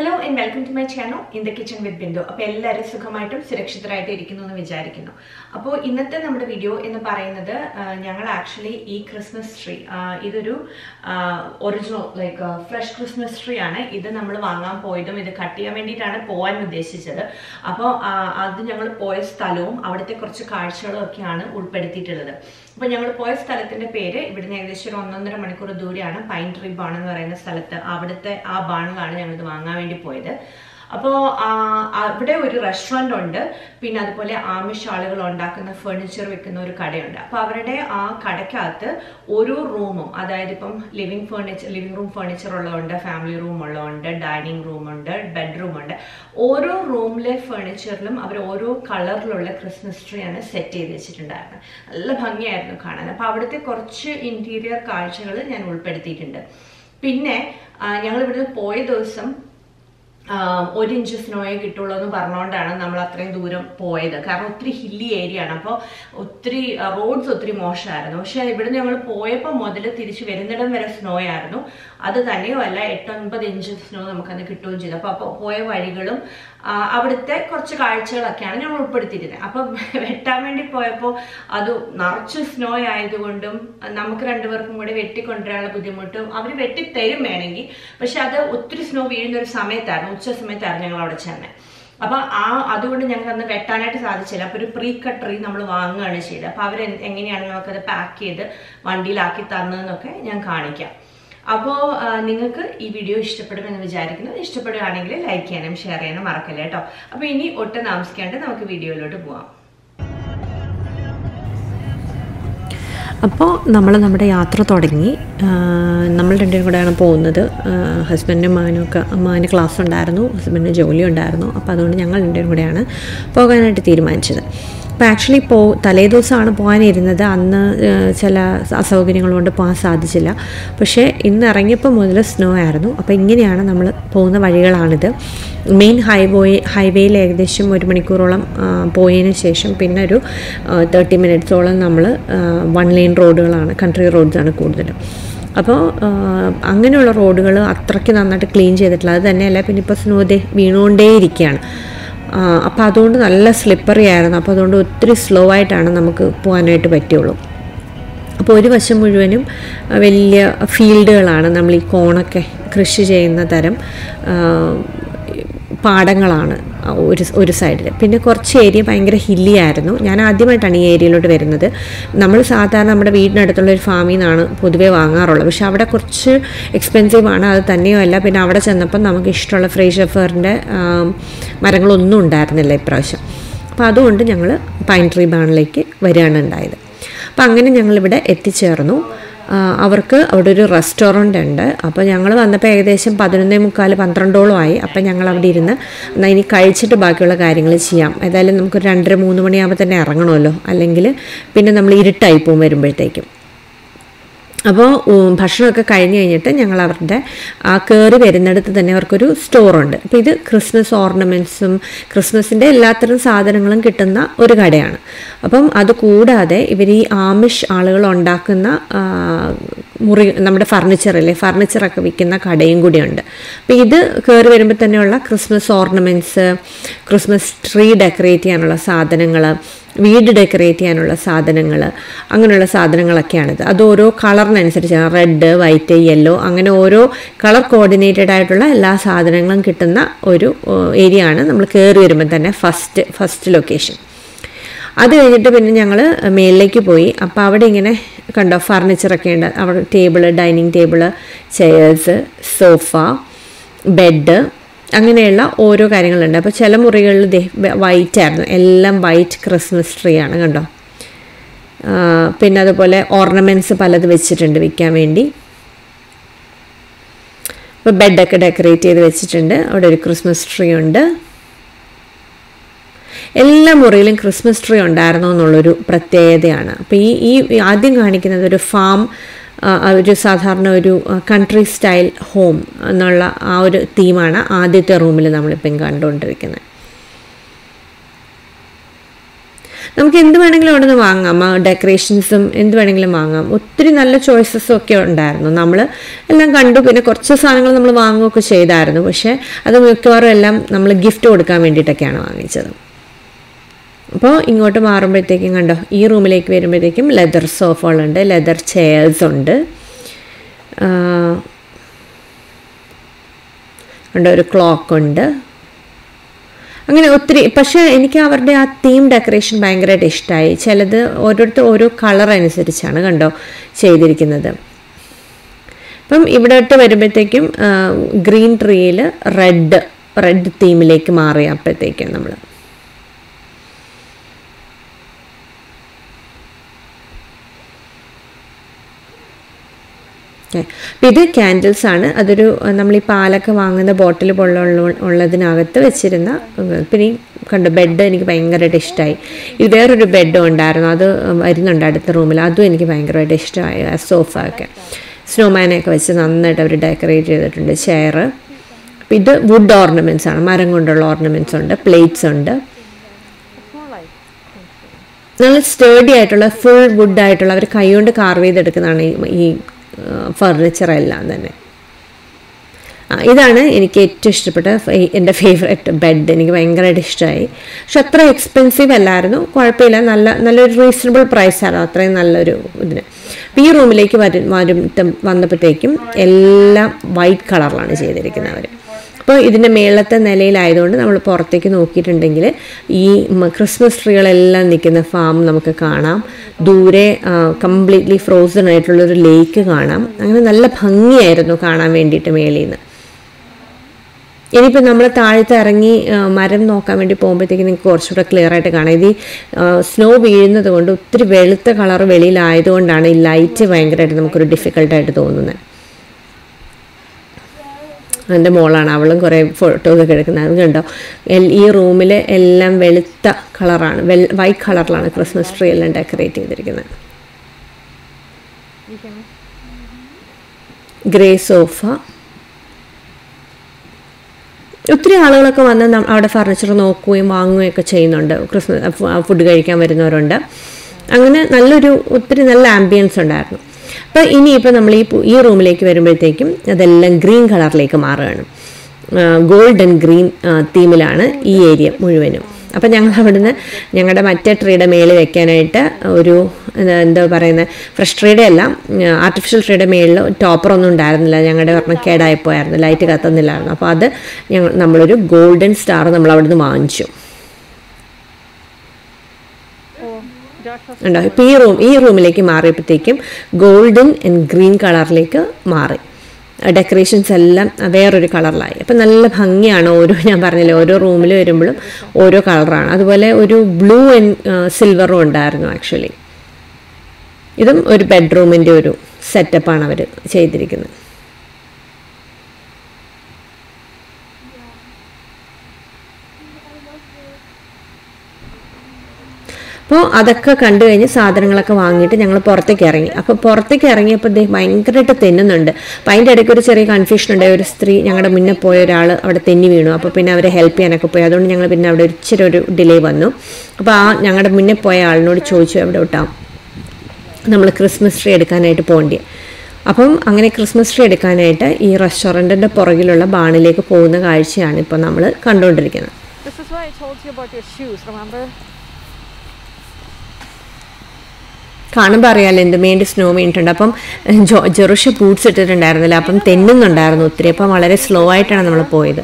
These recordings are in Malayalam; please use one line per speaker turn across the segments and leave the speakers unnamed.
Hello and welcome to my channel in the kitchen with Bindu അപ്പോൾ എല്ലാവരും സുഖമായിട്ടും സുരക്ഷിതരായിട്ടും ഇരിക്കുന്നു എന്ന് വിചാരിക്കുന്നു അപ്പോൾ ഇന്നത്തെ നമ്മുടെ വീഡിയോ എന്ന് പറയുന്നത് ആ, ഞങ്ങൾ ആക്ച്വലി ഈ ക്രിസ്മസ് ട്രീ ഇതൊരു original like fresh Christmas tree ആണ് ഇത് നമ്മൾ വാങ്ങാൻ പോയതും ഇത് കട്ട് ചെയ്യാൻ വേണ്ടിയിട്ടാണ് പോകാൻ ഉദ്ദേശിച്ചത് അപ്പോൾ അത് ഞങ്ങൾ പോയ സ്ഥലവും അവിടുത്തെ കുറച്ച് കാഴ്ചകളും ഒക്കെയാണ് ഉൾപ്പെടുത്തിയിട്ടുള്ളത് അപ്പോൾ ഞങ്ങൾ പോയ സ്ഥലത്തിന്റെ പേര് ഇവിടുന്ന് ഏകദേശം ഒരു ഒന്നൊന്നര മണിക്കൂർ ദൂരെയാണ് പൈൻ ട്രീ ബാൺ എന്ന് പറയുന്ന സ്ഥലത്ത് അവിടുത്തെ ആ ബാണിലാണ് ഞങ്ങൾ ഇത് വാങ്ങാൻ വേണ്ടി പോയത് അപ്പോൾ അവിടെ ഒരു റെസ്റ്റോറൻ്റ് ഉണ്ട് പിന്നെ അതുപോലെ ആമിഷ് ആളുകൾ ഉണ്ടാക്കുന്ന ഫർണിച്ചർ വെക്കുന്ന ഒരു കടയുണ്ട് അപ്പോൾ അവരുടെ ആ കടയ്ക്കകത്ത് ഓരോ റൂമും അതായത് ഇപ്പം living furniture living room furniture ഉള്ളതുണ്ട് ഫാമിലി റൂം ഉള്ളതുണ്ട് ഡൈനിങ് റൂം ഉണ്ട് ബെഡ്റൂം ഉണ്ട് ഓരോ റൂമിലെ ഫർണിച്ചറിലും അവർ ഓരോ കളറിലുള്ള ക്രിസ്മസ് ട്രീ ആണ് സെറ്റ് ചെയ്ത് വെച്ചിട്ടുണ്ടായിരുന്നത് നല്ല ഭംഗിയായിരുന്നു കാണാൻ അപ്പോൾ അവിടുത്തെ കുറച്ച് ഇൻറ്റീരിയർ കാഴ്ചകൾ ഞാൻ ഉൾപ്പെടുത്തിയിട്ടുണ്ട് പിന്നെ ഞങ്ങൾ ഇവിടുന്ന് പോയ ദിവസം ആഹ് ഒരു ഇഞ്ച് സ്നോയെ കിട്ടുള്ളൂ എന്ന് പറഞ്ഞുകൊണ്ടാണ് നമ്മൾ അത്രയും ദൂരം പോയത് കാരണം ഒത്തിരി ഹില്ലി ഏരിയ ആണ് അപ്പോൾ ഒത്തിരി റോഡ്സ് ഒത്തിരി മോശമായിരുന്നു പക്ഷെ ഇവിടുന്ന് ഞങ്ങൾ പോയപ്പോൾ മുതൽ തിരിച്ച് വരുന്നിടം വരെ സ്നോ ആയിരുന്നു അത് തന്നെയുമല്ല എട്ടൊൻപത് ഇഞ്ച് സ്നോ നമുക്കന്ന് കിട്ടുകയും ചെയ്തു അപ്പോൾ അപ്പോൾ പോയ വഴികളും ആ, അവിടുത്തെ കുറച്ച് കാഴ്ചകളൊക്കെയാണ് ഞങ്ങൾ ഉൾപ്പെടുത്തിയിരുന്നത് അപ്പം വെട്ടാൻ വേണ്ടി പോയപ്പോൾ അത് നിറച്ച് സ്നോ ആയതുകൊണ്ടും നമുക്ക് രണ്ടുപേർക്കും കൂടി വെട്ടിക്കൊണ്ടുവരാനുള്ള ബുദ്ധിമുട്ടും അവർ വെട്ടിത്തരും വേണമെങ്കിൽ പക്ഷെ അത് ഒത്തിരി സ്നോ വീഴുന്ന ഒരു സമയത്തായിരുന്നു ഉച്ച സമയത്തായിരുന്നു ഞങ്ങൾ അവിടെ ചെന്നത് അപ്പൊ ആ അതുകൊണ്ട് ഞങ്ങൾക്ക് അന്ന് വെട്ടാനായിട്ട് സാധിച്ചില്ല അപ്പൊ ഒരു പ്രീ കട്ട് ട്രീ നമ്മൾ വാങ്ങുകയാണ് ചെയ്തത് അപ്പൊ അവർ എങ്ങനെയാണ് നമുക്കത് പാക്ക് ചെയ്ത് വണ്ടിയിലാക്കി തന്നതെന്നൊക്കെ ഞാൻ കാണിക്കാം അപ്പോൾ നിങ്ങൾക്ക് ഈ വീഡിയോ ഇഷ്ടപ്പെടുമെന്ന് വിചാരിക്കുന്നു ഇഷ്ടപ്പെടുകയാണെങ്കിൽ ലൈക്ക് ചെയ്യാനും ഷെയർ ചെയ്യാനും മറക്കല്ലേ കേട്ടോ അപ്പോൾ ഇനി ഒട്ടും താമസിക്കാണ്ട് നമുക്ക് വീഡിയോയിലോട്ട് പോവാം
അപ്പോൾ നമ്മൾ നമ്മുടെ യാത്ര തുടങ്ങി ആ, നമ്മൾ രണ്ടുപേരും കൂടെയാണ് പോകുന്നത് ഹസ്ബൻഡും മാനും ഒക്കെ മാന് ക്ലാസ് ഉണ്ടായിരുന്നു ഹസ്ബൻഡിന് ജോലി ഉണ്ടായിരുന്നു അപ്പോൾ അതുകൊണ്ട് ഞങ്ങൾ രണ്ടുപേരും കൂടെയാണ് പോകാനായിട്ട് തീരുമാനിച്ചത് അപ്പോൾ ആക്ച്വലി പോ തലേ ദിവസമാണ് പോകാനിരുന്നത് അന്ന് ആ, ചില അസൗകര്യങ്ങൾ കൊണ്ട് പോകാൻ സാധിച്ചില്ല പക്ഷേ ഇന്ന് ഇറങ്ങിയപ്പോൾ മുതൽ സ്നോ ആയിരുന്നു അപ്പോൾ ഇങ്ങനെയാണ് നമ്മൾ പോകുന്ന വഴികളാണിത് മെയിൻ ഹൈവേ ഹൈവേയിൽ ഏകദേശം ഒരു മണിക്കൂറോളം ആ, പോയതിന് ശേഷം പിന്നെ ഒരു തേർട്ടി മിനിറ്റ്സോളം നമ്മൾ വൺ ലൈൻ റോഡുകളാണ് കൺട്രി റോഡ്സാണ് കൂടുതലും അപ്പോൾ അങ്ങനെയുള്ള റോഡുകൾ അത്രയ്ക്ക് നന്നായിട്ട് ക്ലീൻ ചെയ്തിട്ടില്ല അത് തന്നെയല്ല പിന്നെ ഇപ്പോൾ സ്നോ ദേ വീണുകൊണ്ടേയിരിക്കുകയാണ് അപ്പോൾ അതുകൊണ്ട് നല്ല സ്ലിപ്പറി ആയിരുന്നു അപ്പോൾ അതുകൊണ്ട് ഒത്തിരി സ്ലോ ആയിട്ടാണ് നമുക്ക് പോകാനായിട്ട് പറ്റുള്ളൂ അപ്പോൾ ഒരു വശം മുഴുവനും ആ, വലിയ ഫീൽഡുകളാണ് നമ്മൾ ഈ കോണൊക്കെ കൃഷി ചെയ്യുന്ന തരം ആ, പാടങ്ങളാണ് ആ ഒരു ഒരു സൈഡിൽ പിന്നെ കുറച്ച് ഏരിയ ഭയങ്കര ഹില്ലി ആയിരുന്നു ഞാൻ ആദ്യമായിട്ടാണ് ഈ ഏരിയയിലോട്ട് വരുന്നത് നമ്മൾ സാധാരണ നമ്മുടെ വീടിനടുത്തുള്ള ഒരു ഫാമിൽ നിന്നാണ് പൊതുവേ വാങ്ങാറുള്ളത് പക്ഷെ അവിടെ കുറച്ച് എക്സ്പെൻസീവ് ആണ് അത് തന്നെയുമല്ല പിന്നെ അവിടെ ചെന്നപ്പം നമുക്ക് ഇഷ്ടമുള്ള ഫ്രൈ ഷെഫറിൻ്റെ മരങ്ങളൊന്നും ഉണ്ടായിരുന്നില്ല ഇപ്രാവശ്യം അപ്പോൾ അതുകൊണ്ട് ഞങ്ങൾ പൈൻ ട്രീ ബാണിലേക്ക് വരികയാണ് ഉണ്ടായത് അപ്പോൾ അങ്ങനെ ഞങ്ങളിവിടെ എത്തിച്ചേർന്നു ആ, അവർക്ക് അവിടെ ഒരു റെസ്റ്റോറൻ്റ് ഉണ്ട് അപ്പോൾ ഞങ്ങൾ വന്നപ്പോൾ ഏകദേശം പതിനൊന്നേ മുക്കാൽ പന്ത്രണ്ടോളം ആയി അപ്പോൾ ഞങ്ങൾ അവിടെ ഇരുന്ന് എന്നാൽ ഇനി കഴിച്ചിട്ട് ബാക്കിയുള്ള കാര്യങ്ങൾ ചെയ്യാം ഏതായാലും നമുക്ക് രണ്ടര മൂന്ന് മണിയാകുമ്പോൾ തന്നെ ഇറങ്ങണമല്ലോ അല്ലെങ്കിൽ പിന്നെ നമ്മൾ ഇരുട്ടായി പോകും വരുമ്പോഴത്തേക്കും അപ്പോൾ ഉം, ഭക്ഷണമൊക്കെ കഴിഞ്ഞ് കഴിഞ്ഞിട്ട് ഞങ്ങൾ അവരുടെ ആ കയറി വരുന്നിടത്ത് തന്നെ അവർക്കൊരു സ്റ്റോറുണ്ട് അപ്പോൾ ഇത് ക്രിസ്മസ് ഓർണമെൻറ്റ്സും ക്രിസ്മസിൻ്റെ എല്ലാത്തരം സാധനങ്ങളും കിട്ടുന്ന ഒരു കടയാണ് അപ്പം അത് കൂടാതെ ഇവർ ഈ ആമിഷ് ആളുകൾ ഉണ്ടാക്കുന്ന ആ, മുറി നമ്മുടെ ഫർണിച്ചറില്ലേ ഫർണിച്ചറൊക്കെ വിൽക്കുന്ന കടയും കൂടിയുണ്ട് അപ്പോൾ ഇത് കയറി വരുമ്പോൾ തന്നെയുള്ള Christmas ornaments Christmas tree decorate ചെയ്യാനുള്ള സാധനങ്ങൾ വീട് ഡെക്കറേറ്റ് ചെയ്യാനുള്ള സാധനങ്ങൾ അങ്ങനെയുള്ള സാധനങ്ങളൊക്കെയാണിത് അത് ഓരോ കളറിനനുസരിച്ചാണ് റെഡ് വൈറ്റ് യെല്ലോ അങ്ങനെ ഓരോ കളർ കോർഡിനേറ്റഡ് ആയിട്ടുള്ള എല്ലാ സാധനങ്ങളും കിട്ടുന്ന ഒരു ഏരിയ ആണ് നമ്മൾ കയറി വരുമ്പോൾ തന്നെ ഫസ്റ്റ് ഫസ്റ്റ് ലൊക്കേഷൻ അത് കഴിഞ്ഞിട്ട് പിന്നെ ഞങ്ങൾ മേളിലേക്ക് പോയി അപ്പോൾ അവിടെ ഇങ്ങനെ കണ്ടോ ഫർണിച്ചറൊക്കെ ഉണ്ട് അവിടെ table dining table chairs sofa bed അങ്ങനെയുള്ള ഓരോ കാര്യങ്ങളുണ്ട് അപ്പോൾ ചില മുറികളിൽ ദേ വൈറ്റ് ആയിരുന്നു എല്ലാം വൈറ്റ് ക്രിസ്മസ് ട്രീ ആണ് കണ്ടോ ആ, പിന്നെ അതുപോലെ ഓർണമെൻറ്റ്സ് പലത് വെച്ചിട്ടുണ്ട് വിൽക്കാൻ വേണ്ടി അപ്പോൾ ബെഡൊക്കെ ഡെക്കറേറ്റ് ചെയ്ത് വെച്ചിട്ടുണ്ട് അവിടെ ഒരു ക്രിസ്മസ് ട്രീ ഉണ്ട് എല്ലാ മുറിയിലും ക്രിസ്മസ് ട്രീ ഉണ്ടായിരുന്നു എന്നുള്ളൊരു പ്രത്യേകതയാണ് അപ്പോൾ ഈ ഈ ആദ്യം കാണിക്കുന്നത് ഒരു ഫാം ഒരു സാധാരണ ഒരു കൺട്രി സ്റ്റൈൽ ഹോം എന്നുള്ള ആ ഒരു തീമാണ് ആദ്യത്തെ റൂമിൽ നമ്മളിപ്പം കണ്ടുകൊണ്ടിരിക്കുന്നത് നമുക്ക് എന്ത് വേണമെങ്കിലും അവിടെ നിന്ന് വാങ്ങാം ഡെക്കറേഷൻസും എന്ത് വേണമെങ്കിലും വാങ്ങാം ഒത്തിരി നല്ല ചോയ്സസും ഒക്കെ ഉണ്ടായിരുന്നു നമ്മൾ എല്ലാം കണ്ടു പിന്നെ കുറച്ച് സാധനങ്ങൾ നമ്മൾ വാങ്ങുകയൊക്കെ ചെയ്തായിരുന്നു പക്ഷേ അത് മിക്കവാറും എല്ലാം നമ്മൾ ഗിഫ്റ്റ് കൊടുക്കാൻ വേണ്ടിയിട്ടൊക്കെയാണ് വാങ്ങിച്ചത് അപ്പോൾ ഇങ്ങോട്ട് മാറുമ്പോഴത്തേക്കും കണ്ടോ ഈ റൂമിലേക്ക് വരുമ്പോഴത്തേക്കും ലെതർ സോഫകളുണ്ട് ലെതർ ചെയർസ് ഉണ്ട് ആ, ഉണ്ട് ഒരു ക്ലോക്ക് ഉണ്ട് അങ്ങനെ ഒത്തിരി പക്ഷേ എനിക്ക് അവരുടെ ആ തീം ഡെക്കറേഷൻ ഭയങ്കരമായിട്ട് ഇഷ്ടമായി ചിലത് ഓരോരുത്തർ ഓരോ കളർ അനുസരിച്ചാണ് കണ്ടോ ചെയ്തിരിക്കുന്നത് അപ്പം ഇവിടോട്ട് വരുമ്പോഴത്തേക്കും ഗ്രീൻ ട്രീയിൽ റെഡ് റെഡ് തീമിലേക്ക് മാറി അപ്പോഴത്തേക്കും നമ്മൾ ഓക്കെ അപ്പം ഇത് ക്യാൻഡിൽസ് ആണ് അതൊരു അഹ് നമ്മൾ ഈ പാലൊക്കെ വാങ്ങുന്ന ബോട്ടിൽ പോലുള്ള ഉള്ളതിനകത്ത് വെച്ചിരുന്ന ഉം, പിന്നെ ഈ കണ്ടു ബെഡ് എനിക്ക് ഭയങ്കരമായിട്ട് ഇഷ്ടമായി ഇത് വേറൊരു ബെഡും ഉണ്ടായിരുന്നു അത് വരുന്നുണ്ട് അടുത്ത റൂമിൽ അതും എനിക്ക് ഭയങ്കരമായിട്ട് ഇഷ്ടമായി ആ സോഫ ഒക്കെ സ്നോമാനെയൊക്കെ വെച്ച് നന്നായിട്ട് അവർ ഡെക്കറേറ്റ് ചെയ്തിട്ടുണ്ട് ചെയർ അപ്പം ഇത് വുഡ് ഓർണമെൻറ്റ്സ് ആണ് മരം കൊണ്ടുള്ള ഓർണമെൻറ്റ്സ് ഉണ്ട് പ്ലേറ്റ്സ് ഉണ്ട് നല്ല സ്റ്റേഡി ആയിട്ടുള്ള ഫുൾ വുഡ് ആയിട്ടുള്ള അവർ കൈകൊണ്ട് കാർവ് ചെയ്തെടുക്കുന്നതാണ് ഈ ഈ ഫർണിച്ചർ എല്ലാം തന്നെ ആ, ഇതാണ് എനിക്ക് ഏറ്റവും ഇഷ്ടപ്പെട്ട ഫ- എൻ്റെ ഫേവറേറ്റ് ബെഡ് എനിക്ക് ഭയങ്കരമായിട്ട് ഇഷ്ടമായി പക്ഷെ അത്ര എക്സ്പെൻസീവ് അല്ലായിരുന്നു കുഴപ്പമില്ല നല്ല നല്ലൊരു റീസണബിൾ പ്രൈസ് ആയിരുന്നു അത്രയും നല്ലൊരു ഇതിന് അപ്പോൾ ഈ റൂമിലേക്ക് വരും വരും വന്നപ്പോഴത്തേക്കും എല്ലാം വൈറ്റ് കളറിലാണ് ചെയ്തിരിക്കുന്നത് അവർ അപ്പോൾ ഇതിൻ്റെ മേളത്തെ നിലയിലായതുകൊണ്ട് നമ്മൾ പുറത്തേക്ക് നോക്കിയിട്ടുണ്ടെങ്കിൽ ഈ മ- ക്രിസ്മസ് ട്രീകളെല്ലാം നിൽക്കുന്ന ഫാം നമുക്ക് കാണാം ദൂരെ കംപ്ലീറ്റ്ലി ഫ്രോസൺ ആയിട്ടുള്ളൊരു ലേക്ക് കാണാം അങ്ങനെ നല്ല ഭംഗിയായിരുന്നു കാണാൻ വേണ്ടിയിട്ട് മേളിൽ നിന്ന് ഇനിയിപ്പോൾ നമ്മൾ താഴത്ത് ഇറങ്ങി ആ, മരം നോക്കാൻ വേണ്ടി പോകുമ്പോഴത്തേക്ക് നിങ്ങൾക്ക് കുറച്ചുകൂടെ ക്ലിയർ ആയിട്ട് കാണാം ഇത് സ്നോ വീഴുന്നത് കൊണ്ട് ഒത്തിരി വെളുത്ത കളർ വെളിയിലായതുകൊണ്ടാണ് ഈ ലൈറ്റ് ഭയങ്കരമായിട്ട് നമുക്കൊരു ഡിഫിക്കൽട്ടായിട്ട് തോന്നുന്നത് എൻ്റെ മോളാണ് അവളും കുറേ ഫോട്ടോസൊക്കെ എടുക്കുന്നത് അത് കണ്ടോ എൽ- ഈ റൂമിൽ എല്ലാം വെളുത്ത കളറാണ് വെൽ വൈറ്റ് കളറിലാണ് ക്രിസ്മസ് ട്രീ എല്ലാം ഡെക്കറേറ്റ് ചെയ്തിരിക്കുന്നത് ഗ്രേ സോഫ ഒത്തിരി ആളുകളൊക്കെ വന്ന് നം- അവിടെ ഫർണിച്ചർ നോക്കുകയും വാങ്ങുകയും ഒക്കെ ചെയ്യുന്നുണ്ട് ക്രിസ്മസ് ഫുഡ് കഴിക്കാൻ വരുന്നവരുണ്ട് അങ്ങനെ നല്ലൊരു ഒത്തിരി നല്ല ആംബിയൻസ് ഉണ്ടായിരുന്നു അപ്പോൾ ഇനിയിപ്പോൾ നമ്മൾ ഈ പു- ഈ റൂമിലേക്ക് വരുമ്പോഴത്തേക്കും അതെല്ലാം ഗ്രീൻ കളറിലേക്ക് മാറുകയാണ് ഗോൾഡൻ ഗ്രീൻ തീമിലാണ് ഈ ഏരിയ മുഴുവനും അപ്പം ഞങ്ങൾ അവിടുന്ന് ഞങ്ങളുടെ മറ്റേ ട്രീയുടെ മേളിൽ വെക്കാനായിട്ട് ഒരു എന്താ- എന്താ പറയുന്നത് ഫ്രഷ് ട്രീയുടെ അല്ല ആർട്ടിഫിഷ്യൽ ട്രീയുടെ മേളിൽ ടോപ്പറൊന്നും ഉണ്ടായിരുന്നില്ല ഞങ്ങളുടെ ഒരെണ്ണം കേടായിപ്പോയായിരുന്നു ലൈറ്റ് കത്തുന്നില്ലായിരുന്നു അപ്പോൾ അത് ഞങ്ങൾ നമ്മളൊരു ഗോൾഡൻ സ്റ്റാർ നമ്മൾ അവിടുന്ന് വാങ്ങിച്ചു ഉണ്ടോ ഇപ്പോൾ ഈ റൂം ഈ റൂമിലേക്ക് മാറിയപ്പോഴത്തേക്കും ഗോൾഡൻ ആൻഡ് ഗ്രീൻ കളറിലേക്ക് മാറി ഡെക്കറേഷൻസ് എല്ലാം വേറൊരു കളറിലായി അപ്പം നല്ല ഭംഗിയാണ് ഓരോ ഞാൻ പറഞ്ഞില്ലേ ഓരോ റൂമിൽ വരുമ്പോഴും ഓരോ കളറാണ് അതുപോലെ ഒരു ബ്ലൂ ആൻഡ് സിൽവറും ഉണ്ടായിരുന്നു ആക്ച്വലി ഇതും ഒരു ബെഡ്റൂമിൻ്റെ ഒരു സെറ്റപ്പാണ് അവർ ചെയ്തിരിക്കുന്നത് അപ്പോൾ അതൊക്കെ കണ്ടു കഴിഞ്ഞ് സാധനങ്ങളൊക്കെ വാങ്ങിയിട്ട് ഞങ്ങൾ പുറത്തേക്ക് ഇറങ്ങി അപ്പോൾ പുറത്തേക്ക് ഇറങ്ങിയപ്പോൾ ദേ ഭയങ്കരമായിട്ട് തെന്നുന്നുണ്ട് അപ്പോൾ അതിൻ്റെ ഇടയ്ക്ക് ഒരു ചെറിയ കൺഫ്യൂഷൻ ഉണ്ടായി ഒരു സ്ത്രീ ഞങ്ങളുടെ മുന്നേ പോയ ഒരാൾ അവിടെ തെന്നി വീണു അപ്പോൾ പിന്നെ അവരെ ഹെൽപ്പ് ചെയ്യാനൊക്കെ പോയി അതുകൊണ്ട് ഞങ്ങൾ പിന്നെ അവിടെ ഒരു ഇച്ചിരി ഒരു ഡിലേ വന്നു അപ്പോൾ ആ ഞങ്ങളുടെ മുന്നേ പോയ ആളിനോട് ചോദിച്ചു എവിടെ വിട്ടാം നമ്മൾ ക്രിസ്മസ് ട്രീ എടുക്കാനായിട്ട് പോകേണ്ടി അപ്പം അങ്ങനെ ക്രിസ്മസ് ട്രീ എടുക്കാനായിട്ട് ഈ റെസ്റ്റോറൻറ്റിൻ്റെ പുറകിലുള്ള ബാണിലേക്ക് പോകുന്ന കാഴ്ചയാണ് ഇപ്പോൾ നമ്മൾ കണ്ടുകൊണ്ടിരിക്കുന്നത്
This is why I told you about your shoes, remember?
കാണുമ്പോൾ അറിയാമല്ലോ എന്ത് വേണ്ടി സ്നോ വീണിട്ടുണ്ട് അപ്പം ജോ ജെറുഷ ബൂട്ട്സ് ഇട്ടിട്ടുണ്ടായിരുന്നില്ല അപ്പം തെന്നുന്നുണ്ടായിരുന്നു ഒത്തിരി അപ്പം വളരെ സ്ലോ ആയിട്ടാണ് നമ്മൾ പോയത്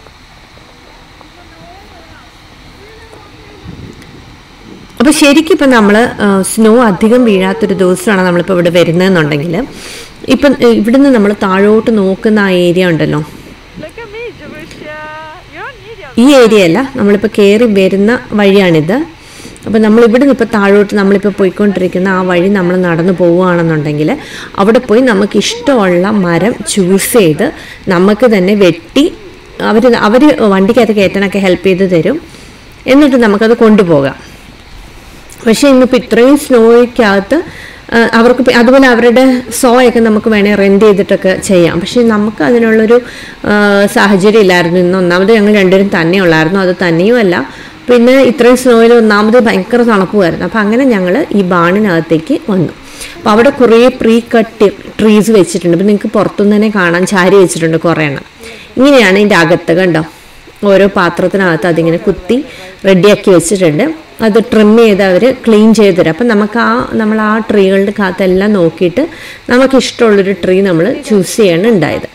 അപ്പോൾ ശരിക്കും ഇപ്പം നമ്മൾ സ്നോ അധികം വീഴാത്തൊരു ദിവസമാണ് നമ്മളിപ്പോൾ ഇവിടെ വരുന്നതെന്നുണ്ടെങ്കിൽ ഇപ്പം ഏഹ്, ഇവിടുന്ന് നമ്മൾ താഴോട്ട് നോക്കുന്ന ആ ഏരിയ ഉണ്ടല്ലോ
Look at me, Jerusha. You're an idiot.
ഈ ഏരിയ അല്ല നമ്മളിപ്പോൾ കയറി വരുന്ന വഴിയാണിത് അപ്പോൾ നമ്മൾ ഇവിടുന്ന് ഇപ്പോൾ താഴോട്ട് നമ്മളിപ്പോൾ പോയിക്കൊണ്ടിരിക്കുന്ന ആ വഴി നമ്മൾ നടന്നു പോവുകയാണെന്നുണ്ടെങ്കിൽ അവിടെ പോയി നമുക്ക് ഇഷ്ടമുള്ള മരം ചൂസ് ചെയ്ത് നമുക്ക് തന്നെ വെട്ടി അവർ അവർ വണ്ടിക്കകത്ത് കയറ്റാനൊക്കെ ഹെൽപ്പ് ചെയ്ത് തരും എന്നിട്ട് നമുക്കത് കൊണ്ടുപോകാം പക്ഷേ ഇന്നിപ്പോൾ ഇത്രയും സ്നോയ്ക്കകത്ത് ആ, അവർക്ക് പി- അതുപോലെ അവരുടെ സോയൊക്കെ നമുക്ക് വേണേൽ റെൻറ്റ് ചെയ്തിട്ടൊക്കെ ചെയ്യാം പക്ഷേ നമുക്ക് അതിനുള്ളൊരു ആ, സാഹചര്യം ഇല്ലായിരുന്നു ഇന്ന് ഒന്നാമത് ഞങ്ങൾ രണ്ടുപേരും തന്നെ ഉള്ളായിരുന്നു അത് തന്നെയും അല്ല പിന്നെ ഇത്രയും സ്നോയിൽ ഒന്നാമത് ഭയങ്കര തണുപ്പുമായിരുന്നു അപ്പോൾ അങ്ങനെ ഞങ്ങൾ ഈ ബാണിനകത്തേക്ക് വന്നു അപ്പോൾ അവിടെ കുറേ പ്രീ കട്ട് ട്രീസ് വെച്ചിട്ടുണ്ട് അപ്പോൾ നിങ്ങൾക്ക് പുറത്തുനിന്ന് തന്നെ കാണാൻ ചാരി വെച്ചിട്ടുണ്ട് കുറേ എണ്ണം ഇങ്ങനെയാണ് ഇതിൻ്റെ അകത്ത് കണ്ടോ ഓരോ പാത്രത്തിനകത്ത് അതിങ്ങനെ കുത്തി റെഡിയാക്കി വെച്ചിട്ടുണ്ട് അത് ട്രിം ചെയ്ത് അവർ ക്ലീൻ ചെയ്ത് തരും അപ്പം നമുക്ക് ആ നമ്മൾ ആ ട്രീകളുടെ അകത്തെല്ലാം നോക്കിയിട്ട് നമുക്ക് ഇഷ്ടമുള്ളൊരു ട്രീ നമ്മൾ ചൂസ് ചെയ്യാണ് ഉണ്ടായത്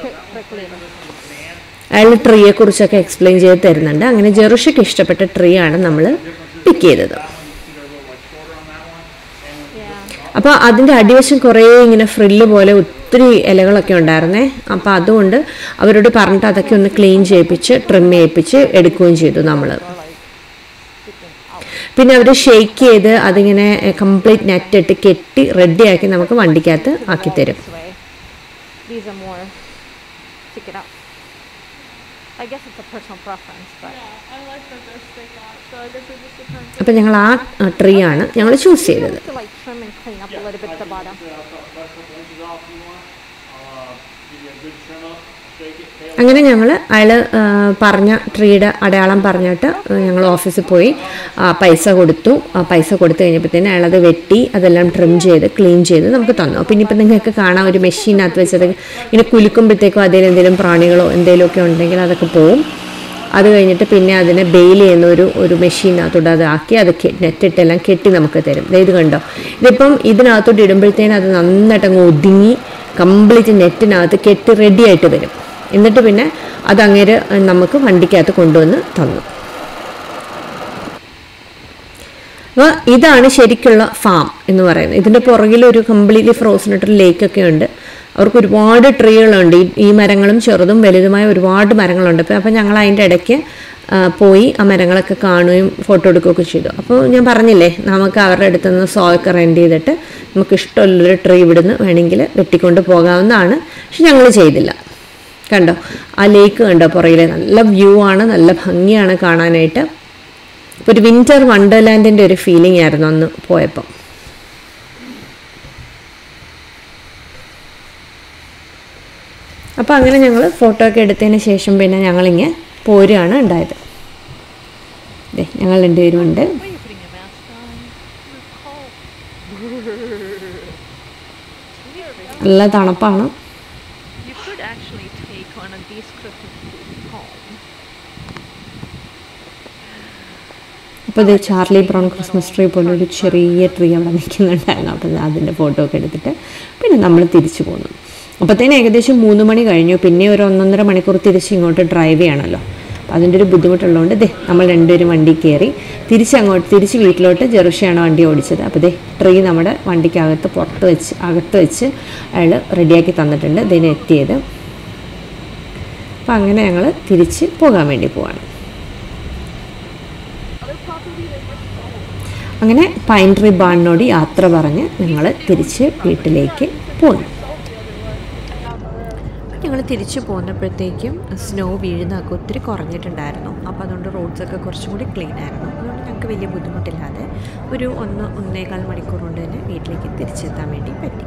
അയാൾ ട്രീയെ കുറിച്ചൊക്കെ എക്സ്പ്ലെയിൻ ചെയ്ത് തരുന്നുണ്ട് അങ്ങനെ ജെറുഷയ്ക്ക് ഇഷ്ടപ്പെട്ട ട്രീ ആണ് നമ്മൾ പിക്ക് ചെയ്തത് അപ്പോൾ അതിൻ്റെ അടിവശം കുറേ ഇങ്ങനെ ഫ്രില്ല് പോലെ ഒത്തിരി ഇലകളൊക്കെ ഉണ്ടായിരുന്നേ അപ്പോൾ അതുകൊണ്ട് അവരോട് പറഞ്ഞിട്ട് അതൊക്കെ ഒന്ന് ക്ലീൻ ചെയ്യിപ്പിച്ച് ട്രിം ചെയ്യിപ്പിച്ച് എടുക്കുകയും ചെയ്തു നമ്മൾ പിന്നെ അവർ ഷെയ്ക്ക് ചെയ്ത് അതിങ്ങനെ കംപ്ലീറ്റ് നെറ്റ് ഇട്ട് കെട്ടി റെഡിയാക്കി നമുക്ക് വണ്ടിക്കകത്ത് ആക്കി തരും
This way. These are more stick it up. I guess it's a personal preference, but
I like that they're stick out, so I guess it just depends.
അപ്പം ഞങ്ങൾ ആ ട്രീ ആണ് ഞങ്ങൾ ചൂസ് ചെയ്തത്
to like trim and clean up a little bit at the bottom.
അങ്ങനെ ഞങ്ങൾ അയാൾ പറഞ്ഞ ട്രീയുടെ അടയാളം പറഞ്ഞിട്ട് ഞങ്ങൾ ഓഫീസിൽ പോയി ആ, പൈസ കൊടുത്തു ആ പൈസ കൊടുത്തു കഴിഞ്ഞപ്പോഴത്തേന് അയാളത് വെട്ടി അതെല്ലാം ട്രിം ചെയ്ത് ക്ലീൻ ചെയ്ത് നമുക്ക് തന്നു അപ്പോൾ ഇനിയിപ്പോൾ നിങ്ങൾക്ക് കാണാം ഒരു മെഷീനകത്ത് വെച്ചത് ഇങ്ങനെ കുലുക്കുമ്പോഴത്തേക്കും അതിൽ എന്തെങ്കിലും പ്രാണികളോ എന്തെങ്കിലുമൊക്കെ ഉണ്ടെങ്കിൽ അതൊക്കെ പോവും അത് കഴിഞ്ഞിട്ട് പിന്നെ അതിനെ ബെയിൽ ചെയ്യുന്ന ഒരു ഒരു മെഷീനകത്തോട്ട് അത് ആക്കി അത് നെറ്റിട്ടെല്ലാം കെട്ടി നമുക്ക് തരും ദേ ഇത് കണ്ടോ ഇതിപ്പം ഇതിനകത്തോട്ട് ഇടുമ്പോഴത്തേനും അത് നന്നായിട്ട് അങ്ങ് ഒതുങ്ങി കംപ്ലീറ്റ് നെറ്റിനകത്ത് കെട്ടി റെഡി ആയിട്ട് വരും എന്നിട്ട് പിന്നെ അത് അങ്ങേര് നമുക്ക് വണ്ടിക്കകത്ത് കൊണ്ടുവന്ന് തന്നു അപ്പോൾ ഇതാണ് ശരിക്കുള്ള ഫാം എന്ന് പറയുന്നത് ഇതിൻ്റെ പുറകിൽ ഒരു കംപ്ലീറ്റ്ലി ഫ്രോസൺ ആയിട്ടൊരു ലേക്കൊക്കെ ഉണ്ട് അവർക്ക് ഒരുപാട് ട്രീകളുണ്ട് ഈ ഈ മരങ്ങളും ചെറുതും വലുതുമായ ഒരുപാട് മരങ്ങളുണ്ട് അപ്പോൾ അപ്പോൾ ഞങ്ങൾ അതിൻ്റെ ഇടയ്ക്ക് ആ, പോയി ആ മരങ്ങളൊക്കെ കാണുകയും ഫോട്ടോ എടുക്കുകയൊക്കെ ചെയ്തു അപ്പോൾ ഞാൻ പറഞ്ഞില്ലേ നമുക്ക് അവരുടെ അടുത്ത് നിന്ന് സോയൊക്കെ റെൻറ്റ് ചെയ്തിട്ട് നമുക്ക് ഇഷ്ടമുള്ളൊരു ട്രീ ഇവിടുന്ന് വേണമെങ്കിൽ വെട്ടിക്കൊണ്ട് പോകാവുന്നതാണ് പക്ഷെ ഞങ്ങൾ ചെയ്തില്ല കണ്ടോ ആ ലേക്ക് കണ്ടോ പുറകിൽ നല്ല വ്യൂ ആണ് നല്ല ഭംഗിയാണ് കാണാനായിട്ട് ഇപ്പോൾ ഒരു വിൻ്റർ വണ്ടർലാൻഡിൻ്റെ ഒരു ഫീലിംഗ് ആയിരുന്നു അന്ന് പോയപ്പോൾ അപ്പോൾ അങ്ങനെ ഞങ്ങൾ ഫോട്ടോ ഒക്കെ എടുത്തതിന് ശേഷം പിന്നെ ഞങ്ങളിങ്ങനെ പോരുകയാണ് ഉണ്ടായത് ദേ ഞങ്ങൾ രണ്ടുപേരും ഉണ്ട്
Why are you putting your mask on? You're cold.
നല്ല തണുപ്പാണ്
You could actually take one of these Christmas home.
അപ്പോൾ ഇത് ചാർലി ബ്രൗൺ ക്രിസ്മസ് ട്രീ പോലെ ഒരു ചെറിയ ട്രീ അവിടെ നിൽക്കുന്നുണ്ടായിരുന്നു അപ്പോൾ അതിൻ്റെ ഫോട്ടോ ഒക്കെ എടുത്തിട്ട് പിന്നെ നമ്മൾ തിരിച്ചു പോന്നു അപ്പോഴത്തേന് ഏകദേശം മൂന്ന് മണി കഴിഞ്ഞു പിന്നെ ഒരു ഒന്നൊന്നര മണിക്കൂർ തിരിച്ച് ഇങ്ങോട്ട് ഡ്രൈവ് ചെയ്യണമല്ലോ അപ്പോൾ അതിൻ്റെ ഒരു ബുദ്ധിമുട്ടുള്ളതുകൊണ്ട് ദേ നമ്മൾ രണ്ടുപേരും വണ്ടി കയറി തിരിച്ച് അങ്ങോട്ട് തിരിച്ച് വീട്ടിലോട്ട് ജെറുഷയാണ് വണ്ടി ഓടിച്ചത് അപ്പോൾ ദേ ട്രീ നമ്മുടെ വണ്ടിക്കകത്ത് പുറത്ത് വെച്ച് അകത്ത് വെച്ച് അയാൾ റെഡിയാക്കി തന്നിട്ടുണ്ട് ഇതിന് എത്തിയത് അപ്പോൾ അങ്ങനെ ഞങ്ങൾ തിരിച്ച് പോകാൻ വേണ്ടി പോവാണ് അങ്ങനെ പൈൻ ട്രീ ബാണിനോട് യാത്ര പറഞ്ഞ് ഞങ്ങൾ തിരിച്ച് വീട്ടിലേക്ക് പോന്നു ഞങ്ങൾ തിരിച്ചു പോന്നപ്പോഴത്തേക്കും സ്നോ വീഴുന്നതൊക്കെ ഒത്തിരി കുറഞ്ഞിട്ടുണ്ടായിരുന്നു അപ്പോൾ അതുകൊണ്ട് റോഡ്സൊക്കെ കുറച്ചും കൂടി ക്ലീൻ ആയിരുന്നു അതുകൊണ്ട് ഞങ്ങൾക്ക് വലിയ ബുദ്ധിമുട്ടില്ലാതെ ഒരു ഒന്ന് ഒന്നേകാൽ മണിക്കൂർ കൊണ്ട് തന്നെ വീട്ടിലേക്ക് തിരിച്ചെത്താൻ വേണ്ടി പറ്റി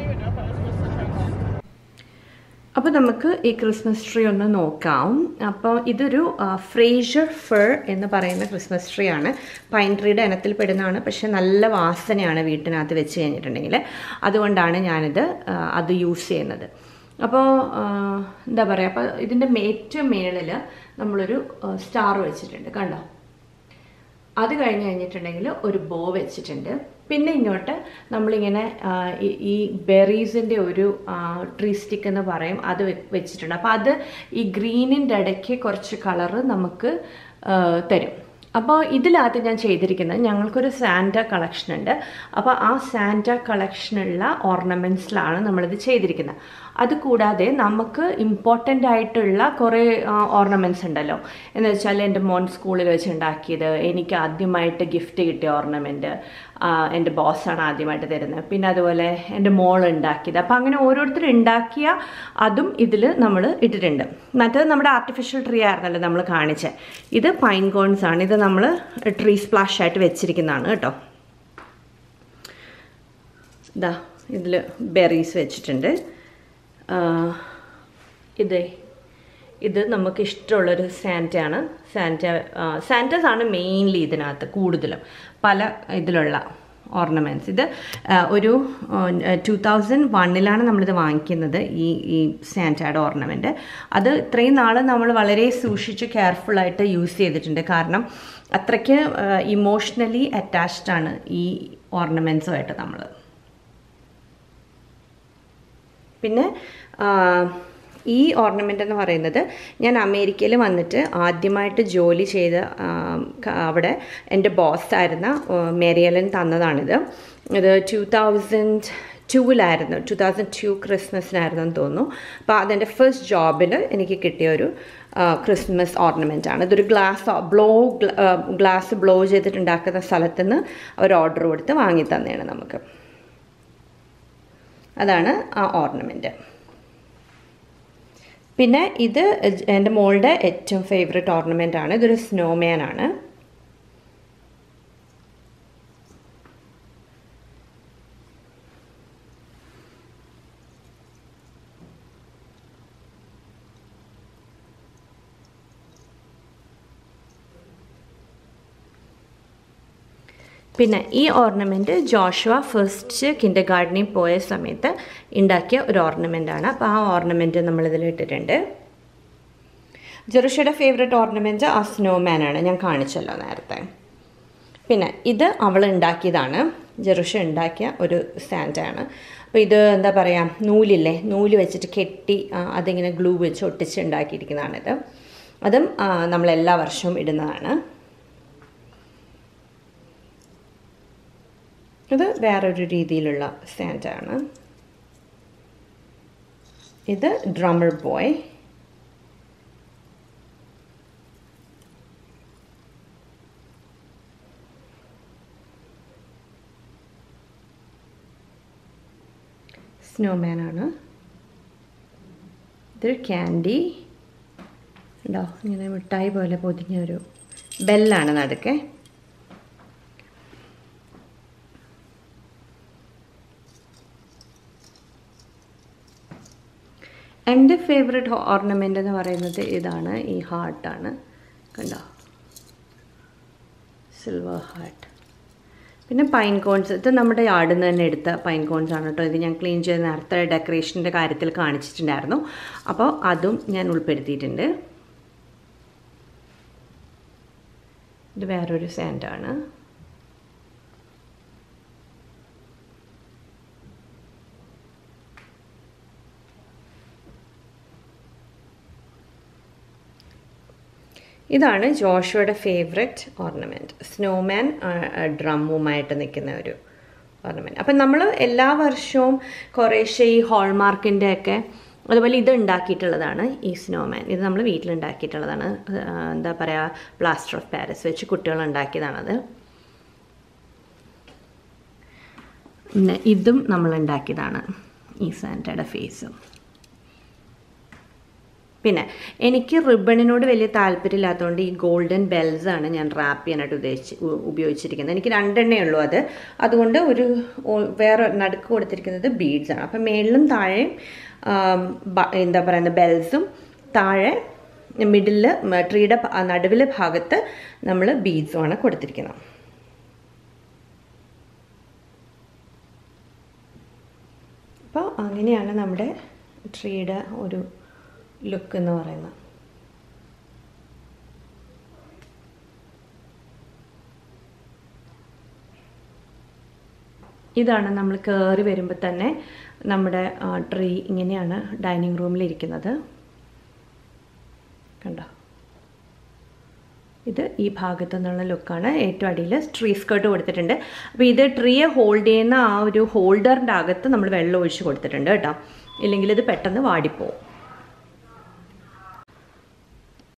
അപ്പോൾ നമുക്ക് ഈ ക്രിസ്മസ് ട്രീ ഒന്ന് നോക്കാം അപ്പോൾ ഇതൊരു ഫ്രേഷർ ഫർ എന്ന് പറയുന്ന ക്രിസ്മസ് ട്രീ ആണ് പൈൻ ട്രീയുടെ ഇനത്തിൽ പെടുന്നതാണ് പക്ഷേ നല്ല വാസനയാണ് വീട്ടിനകത്ത് വെച്ച് കഴിഞ്ഞിട്ടുണ്ടെങ്കിൽ അതുകൊണ്ടാണ് ഞാനിത് ആ, അത് യൂസ് ചെയ്യുന്നത് അപ്പോൾ ആ, എന്താ പറയുക അപ്പോൾ ഇതിൻ്റെ ഏറ്റവും മേളിൽ നമ്മളൊരു സ്റ്റാർ വെച്ചിട്ടുണ്ട് കണ്ടോ അത് കഴിഞ്ഞ് കഴിഞ്ഞിട്ടുണ്ടെങ്കിൽ ഒരു ബോ വെച്ചിട്ടുണ്ട് പിന്നെ ഇങ്ങോട്ട് നമ്മളിങ്ങനെ ആ, ഈ- ഈ ബെറീസിൻ്റെ ഒരു ട്രീ സ്റ്റിക്ക് എന്ന് പറയും അത് വെ- വെച്ചിട്ടുണ്ട് അപ്പോൾ അത് ഈ ഗ്രീനിൻ്റെ ഇടയ്ക്ക് കുറച്ച് കളറ് നമുക്ക് ആ, തരും അപ്പോൾ ഇതിനകത്ത് ഞാൻ ചെയ്തിരിക്കുന്നത് ഞങ്ങൾക്കൊരു സാൻറ്റ കളക്ഷൻ ഉണ്ട് അപ്പോൾ ആ സാൻറ്റ കളക്ഷനുള്ള ഓർണമെൻറ്റ്സിലാണ് നമ്മളിത് ചെയ്തിരിക്കുന്നത് അതുകൂടാതെ നമുക്ക് ഇമ്പോർട്ടൻ്റ് ആയിട്ടുള്ള കുറേ ഓർണമെൻറ്റ്സ് ഉണ്ടല്ലോ എന്ന് വെച്ചാൽ എൻ്റെ മോൻ സ്കൂളിൽ വെച്ച് ഉണ്ടാക്കിയത് എനിക്ക് ആദ്യമായിട്ട് ഗിഫ്റ്റ് കിട്ടിയ ഓർണമെൻറ്റ് എൻ്റെ ബോസാണ് ആദ്യമായിട്ട് തരുന്നത് പിന്നെ അതുപോലെ എൻ്റെ മോൾ ഉണ്ടാക്കിയത് അപ്പോൾ അങ്ങനെ ഓരോരുത്തർ ഉണ്ടാക്കിയ അതും ഇതിൽ നമ്മൾ ഇട്ടിട്ടുണ്ട് മറ്റേത് നമ്മുടെ ആർട്ടിഫിഷ്യൽ ട്രീ ആയിരുന്നല്ലോ നമ്മൾ കാണിച്ചത് ഇത് പൈൻ കോൺസ് ആണ് ഇത് നമ്മൾ ട്രീ സ്പ്ലാഷ് ആയിട്ട് വെച്ചിരിക്കുന്നതാണ് കേട്ടോ ഇതാ ഇതിൽ ബെറീസ് വെച്ചിട്ടുണ്ട് ആ, ഇത്
ഇത് നമുക്ക് ഇഷ്ടമുള്ളൊരു സാൻറ്റയാണ് സാൻറ്റ സാൻറ്റസ് ആണ് മെയിൻലി ഇതിനകത്ത് കൂടുതലും പല ഇതിലുള്ള ഓർണമെൻറ്റ്സ് ഇത് ആ, ഒരു ടു തൗസൻഡ് വണ്ണിലാണ് നമ്മളിത് വാങ്ങിക്കുന്നത് ഈ ഈ സാൻറ്റയുടെ ഓർണമെൻറ്റ് അത് ഇത്രയും നാൾ നമ്മൾ വളരെ സൂക്ഷിച്ച് കെയർഫുള്ളായിട്ട് യൂസ് ചെയ്തിട്ടുണ്ട് കാരണം അത്രയ്ക്ക് ഇമോഷണലി അറ്റാച്ച്ഡ് ആണ് ഈ ഓർണമെൻറ്റ്സുമായിട്ട് നമ്മൾ പിന്നെ ആ, ഈ ഓർണമെൻ്റ് എന്ന് പറയുന്നത് ഞാൻ അമേരിക്കയിൽ വന്നിട്ട് ആദ്യമായിട്ട് ജോലി ചെയ്ത ആ, ക- അവിടെ എൻ്റെ ബോസായിരുന്ന മേരിയലൻ തന്നതാണിത് ഇത് ടു തൗസൻഡ് ടൂവിലായിരുന്നു ടു തൗസൻഡ് ടു ക്രിസ്മസിനായിരുന്നു എന്ന് തോന്നുന്നു അപ്പോൾ അതെൻ്റെ ഫസ്റ്റ് ജോബിൽ എനിക്ക് കിട്ടിയ ഒരു ആ, ക്രിസ്മസ് ഓർണമെൻ്റ് ആണ് ഇതൊരു ഗ്ലാസ് ബ്ലോ ഗ്ലാസ് ബ്ലോ ചെയ്തിട്ടുണ്ടാക്കുന്ന സ്ഥലത്ത് നിന്ന് അവർ ഓർഡർ കൊടുത്ത് വാങ്ങി തന്നെയാണ് നമുക്ക് അതാണ് ആ ഓർണമെൻറ്റ് പിന്നെ ഇത് എൻ്റെ മോളുടെ ഏറ്റവും ഫേവററ്റ് ഓർണമെൻ്റ് ആണ് ഇതൊരു സ്നോമാൻ ആണ് പിന്നെ ഈ ഓർണമെൻറ്റ് ജോഷുവ ഫസ്റ്റ് കിൻഡർ ഗാർഡനിൽ പോയ സമയത്ത് ഉണ്ടാക്കിയ ഒരു ഓർണമെൻ്റ് ആണ് അപ്പോൾ ആ ഓർണമെൻറ്റ് നമ്മളിതിൽ ഇട്ടിട്ടുണ്ട് ജെറുഷയുടെ ഫേവററ്റ് ഓർണമെൻറ്റ് ആ സ്നോമാൻ ആണ് ഞാൻ കാണിച്ചല്ലോ നേരത്തെ പിന്നെ ഇത് അവൾ ഉണ്ടാക്കിയതാണ് ജെറുഷ ഉണ്ടാക്കിയ ഒരു സ്റ്റാൻഡാണ് അപ്പോൾ ഇത് എന്താ പറയുക നൂലില്ലേ നൂല് വെച്ചിട്ട് കെട്ടി ആ, അതിങ്ങനെ ഗ്ലൂ വെച്ച് ഒട്ടിച്ച് ഉണ്ടാക്കിയിരിക്കുന്നതാണിത് അതും ആ, നമ്മൾ എല്ലാ വർഷവും ഇടുന്നതാണ് ഇത് വേറൊരു രീതിയിലുള്ള സ്റ്റാൻഡാണ് ഇത് ഡ്രമ്മർ ബോയ് സ്നോമാൻ ആണ് ഇതൊരു ക്യാൻഡി ഉണ്ടോ ഇങ്ങനെ മിഠായി പോലെ പൊതിഞ്ഞ ഒരു ബെല്ലാണ് നടുക്കെ എൻ്റെ ഫേവററ്റ് ഓർണമെൻ്റ് എന്ന് പറയുന്നത് ഇതാണ് ഈ ഹാർട്ടാണ് കണ്ടോ സിൽവർ ഹാർട്ട് പിന്നെ പൈൻ കോൺസ് ഇത് നമ്മുടെ യാർഡിൽ നിന്ന് തന്നെ എടുത്ത പൈൻ കോൺസ് ആണ് കേട്ടോ ഇത് ഞാൻ ക്ലീൻ ചെയ്ത് നേരത്തെ ഡെക്കറേഷൻ്റെ കാര്യത്തിൽ കാണിച്ചിട്ടുണ്ടായിരുന്നു അപ്പോൾ അതും ഞാൻ ഉൾപ്പെടുത്തിയിട്ടുണ്ട് ഇത് വേറൊരു സാൻഡാണ് ഇതാണ് ജോഷുവയുടെ ഫേവററ്റ് ഓർണമെൻറ്റ് സ്നോമാൻ ഡ്രമ്മുമായിട്ട് നിൽക്കുന്ന ഒരു ഓർണമെൻറ്റ് അപ്പം നമ്മൾ എല്ലാ വർഷവും കുറേശ്ശെ ഈ ഹോൾമാർക്കിൻ്റെ ഒക്കെ അതുപോലെ ഇത് ഉണ്ടാക്കിയിട്ടുള്ളതാണ് ഈ സ്നോമാൻ ഇത് നമ്മൾ വീട്ടിലുണ്ടാക്കിയിട്ടുള്ളതാണ് ആ, എന്താ പറയുക പ്ലാസ്റ്റർ ഓഫ് പാരീസ് വെച്ച് കുട്ടികൾ ഉണ്ടാക്കിയതാണത് പിന്നെ ഇതും നമ്മൾ ഉണ്ടാക്കിയതാണ് ഈ സാൻറ്റയുടെ ഫേസും പിന്നെ എനിക്ക് റിബണിനോട് വലിയ താല്പര്യമില്ലാത്തതുകൊണ്ട് ഈ ഗോൾഡൻ ബെൽസ് ആണ് ഞാൻ റാപ്പ് ചെയ്യാനായിട്ട് ഉദ്ദേശിച്ച് ഉ- ഉപയോഗിച്ചിരിക്കുന്നത് എനിക്ക് രണ്ടെണ്ണേ ഉള്ളൂ അത് അതുകൊണ്ട് ഒരു ഓ- വേറെ നടുക്ക് കൊടുത്തിരിക്കുന്നത് ബീഡ്സ് ആണ് അപ്പം മേളിലും താഴെയും ആം, ബ- എന്താ പറയുന്നത് ബെൽസും താഴെ മിഡിലിൽ ട്രീയുടെ നടുവിലെ ഭാഗത്ത് നമ്മൾ ബീഡ്സുമാണ് കൊടുത്തിരിക്കുന്നത് അപ്പോൾ അങ്ങനെയാണ് നമ്മുടെ ട്രീയുടെ ഒരു ലുക്ക് എന്ന് പറയുന്നത് ഇതാണ് നമ്മൾ കയറി വരുമ്പോൾ തന്നെ നമ്മുടെ ട്രീ ഇങ്ങനെയാണ് ഡൈനിങ് റൂമിൽ ഇരിക്കുന്നത് കണ്ടോ ഇത് ഈ ഭാഗത്തു നിന്നുള്ള ലുക്കാണ് ഏറ്റവും അടിയിൽ ട്രീ സ്കേർട്ട് കൊടുത്തിട്ടുണ്ട് അപ്പോൾ ഇത് ട്രീയെ ഹോൾഡ് ചെയ്യുന്ന ആ ഒരു ഹോൾഡറിൻ്റെ അകത്ത് നമ്മൾ വെള്ളം ഒഴിച്ച് കൊടുത്തിട്ടുണ്ട് കേട്ടോ ഇല്ലെങ്കിൽ ഇത് പെട്ടെന്ന് വാടിപ്പോവും